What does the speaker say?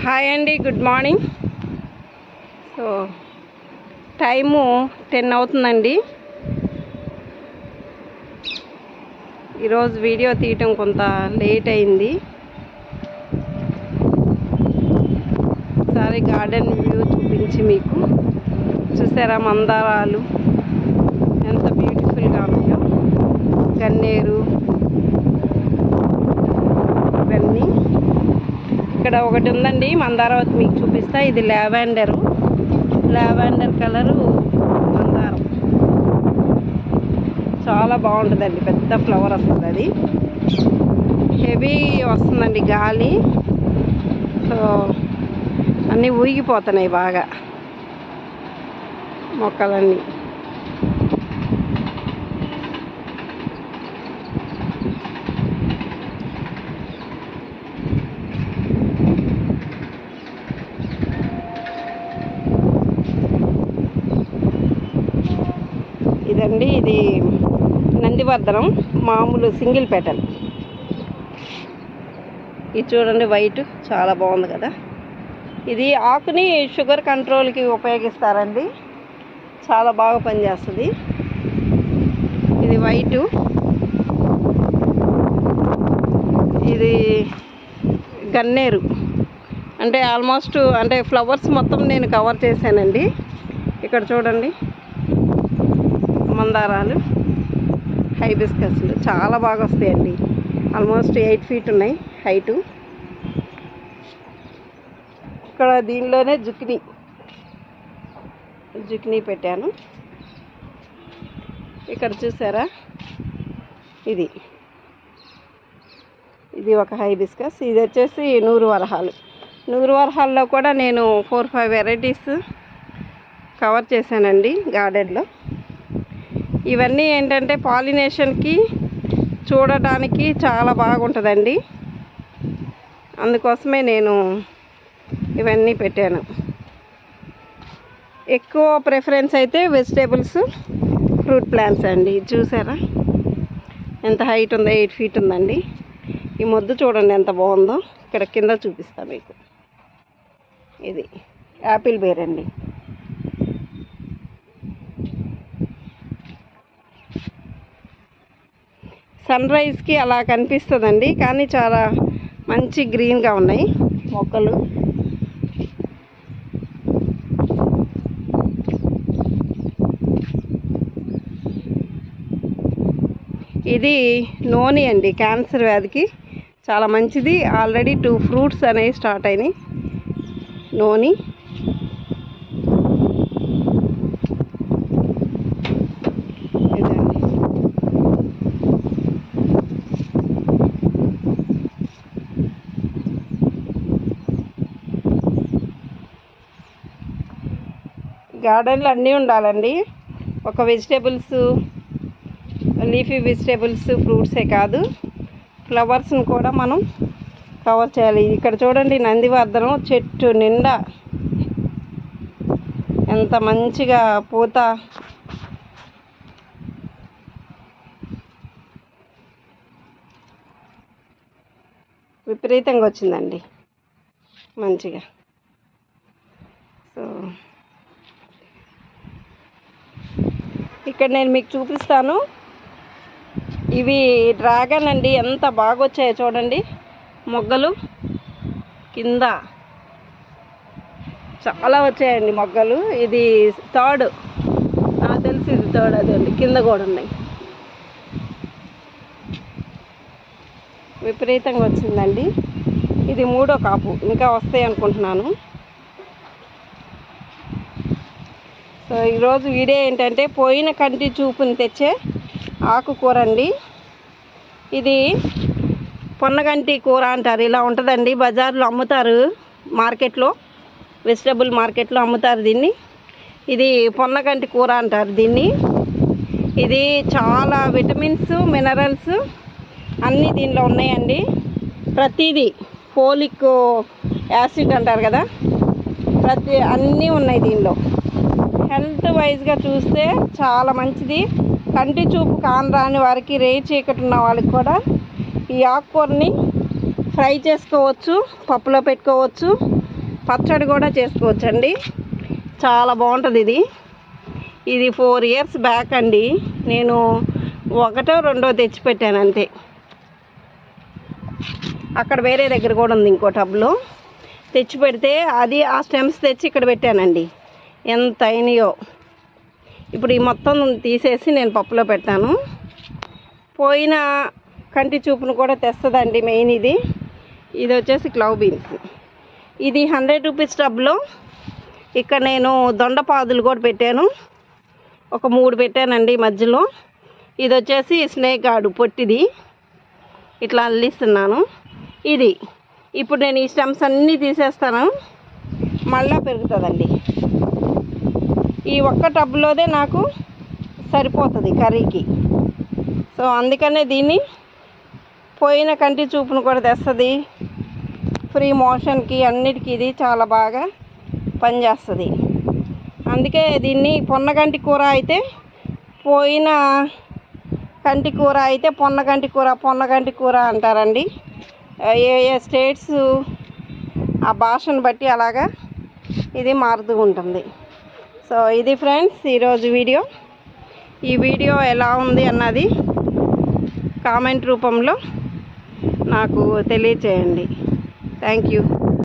hi అండి good morning so time ten అవుతుందండి ఈరోజు వీడియో తీయటం కొంత లేట్ అయింది ఒకసారి గార్డెన్ వ్యూ చూపించి మీకు చూసారా మందారాలు ఎంత బ్యూటిఫుల్గా ఉన్నాయో గన్నేరు ఇవన్నీ ఇక్కడ ఒకటి ఉందండి మందారావతి మీకు చూపిస్తా ఇది లావెండర్ లావెండర్ కలరు మందారం చాలా బాగుంటుందండి పెద్ద ఫ్లవర్ వస్తుంది అది హెవీ వస్తుందండి గాలి సో అన్నీ ఊగిపోతున్నాయి బాగా మొక్కలన్నీ ఇదండి ఇది నందివర్ధనం మామూలు సింగిల్ పెటల్ ఇది చూడండి వైట్ చాలా బాగుంది కదా ఇది ఆకుని షుగర్ కంట్రోల్కి ఉపయోగిస్తారండి చాలా బాగా పనిచేస్తుంది ఇది వైటు ఇది గన్నేరు అంటే ఆల్మోస్ట్ అంటే ఫ్లవర్స్ మొత్తం నేను కవర్ చేశానండి ఇక్కడ చూడండి మందారాలు హైబిస్కస్లు చాలా బాగా వస్తాయండి ఆల్మోస్ట్ ఎయిట్ ఫీట్ ఉన్నాయి హైటు ఇక్కడ దీనిలోనే జుక్ని జుక్ని పెట్టాను ఇక్కడ చూసారా ఇది ఇది ఒక హైబిస్కస్ ఇది వచ్చేసి నూరు వరహాలు నూరు వరహాల్లో కూడా నేను ఫోర్ ఫైవ్ వెరైటీస్ కవర్ చేశానండి గార్డెన్లో ఇవన్నీ ఏంటంటే పాలినేషన్కి చూడటానికి చాలా బాగుంటుందండి అందుకోసమే నేను ఇవన్నీ పెట్టాను ఎక్కువ ప్రిఫరెన్స్ అయితే వెజిటేబుల్స్ ఫ్రూట్ ప్లాంట్స్ అండి ఇది చూసారా ఎంత హైట్ ఉందో ఎయిట్ ఫీట్ ఉందండి ఈ మొద్దు చూడండి ఎంత బాగుందో ఇక్కడ కింద చూపిస్తా మీకు ఇది యాపిల్ బేర్ అండి సన్ రైజ్కి అలా కనిపిస్తుందండి కానీ చాలా మంచి గ్రీన్గా ఉన్నాయి మొక్కలు ఇది నోని అండి క్యాన్సర్ వ్యాధికి చాలా మంచిది ఆల్రెడీ టూ ఫ్రూట్స్ అనేవి స్టార్ట్ అయినాయి నోని ఇదండి గార్డెన్లో అన్నీ ఉండాలండి ఒక వెజిటేబుల్స్ లీఫీ వెజిటేబుల్స్ ఫ్రూట్సే కాదు ఫ్లవర్స్ని కూడా మనం కవర్ చేయాలి ఇక్కడ చూడండి నందివర్ధనం చెట్టు నిండా ఎంత మంచిగా పూత విపరీతంగా వచ్చిందండి మంచిగా సో ఇక్కడ నేను మీకు చూపిస్తాను ఇవి డ్రాగన్ అండి ఎంత బాగా వచ్చాయో చూడండి మొగ్గలు కింద చాలా వచ్చాయండి మొగ్గలు ఇది థర్డ్ నాకు తెలిసి ఇది థర్డ్ అదే అండి కింద కూడా ఉన్నాయి విపరీతంగా వచ్చిందండి ఇది మూడో కాపు ఇంకా వస్తాయి అనుకుంటున్నాను సో ఈరోజు వీడియో ఏంటంటే పోయిన కంటి చూపుని తెచ్చే ఆకుకూర అండి ఇది పొన్నగంటి కూర అంటారు ఇలా ఉంటుందండి బజార్లో అమ్ముతారు మార్కెట్లో వెజిటబుల్ మార్కెట్లో అమ్ముతారు దీన్ని ఇది పొన్నగంటి కూర అంటారు దీన్ని ఇది చాలా విటమిన్స్ మినరల్స్ అన్నీ దీనిలో ఉన్నాయండి ప్రతిదీ ఫోలిక్ యాసిడ్ అంటారు కదా ప్రతి అన్నీ ఉన్నాయి దీనిలో హెల్త్ వైజ్గా చూస్తే చాలా మంచిది కంటి చూపు కానరాని వారికి రే చీకటి ఉన్న వాళ్ళకి కూడా ఈ ఆకుకూరని ఫ్రై చేసుకోవచ్చు పప్పులో పెట్టుకోవచ్చు పచ్చడి కూడా చేసుకోవచ్చండి చాలా బాగుంటుంది ఇది ఇది ఫోర్ ఇయర్స్ బ్యాక్ అండి నేను ఒకటో రెండో తెచ్చిపెట్టాను అంతే అక్కడ వేరే దగ్గర కూడా ఉంది ఇంకో టబ్లో తెచ్చి పెడితే అది ఆ స్టెమ్స్ తెచ్చి ఇక్కడ పెట్టానండి ఎంత అయినాయో ఇప్పుడు ఈ మొత్తం తీసేసి నేను పప్పులో పెట్టాను పోయిన కంటి చూపును కూడా తెస్తుందండి మెయిన్ ఇది ఇది వచ్చేసి క్లవ్ బీన్స్ ఇది హండ్రెడ్ రూపీస్ టబ్లో ఇక్కడ నేను దొండపాదులు కూడా పెట్టాను ఒక మూడు పెట్టానండి మధ్యలో ఇది వచ్చేసి స్నేక్ ఆడు పొట్టిది ఇట్లా అల్లిస్తున్నాను ఇది ఇప్పుడు నేను ఈ స్టెమ్స్ అన్నీ తీసేస్తాను మళ్ళా పెరుగుతుందండి ఈ ఒక్క టబ్లోదే నాకు సరిపోతుంది కర్రీకి సో అందుకనే దీన్ని పోయిన కంటి చూపును కూడా తెస్తుంది ఫ్రీ మోషన్కి అన్నిటికీ ఇది చాలా బాగా పనిచేస్తుంది అందుకే దీన్ని పొన్నగంటి కూర అయితే పోయిన కంటి కూర అయితే పొన్నగంటి కూర పొన్నగంటి కూర అంటారండి ఏ ఏ స్టేట్స్ ఆ భాషను బట్టి అలాగా ఇది మారుతూ ఉంటుంది సో ఇది ఫ్రెండ్స్ ఈరోజు వీడియో ఈ వీడియో ఎలా ఉంది అన్నది కామెంట్ రూపంలో నాకు తెలియచేయండి థ్యాంక్ యూ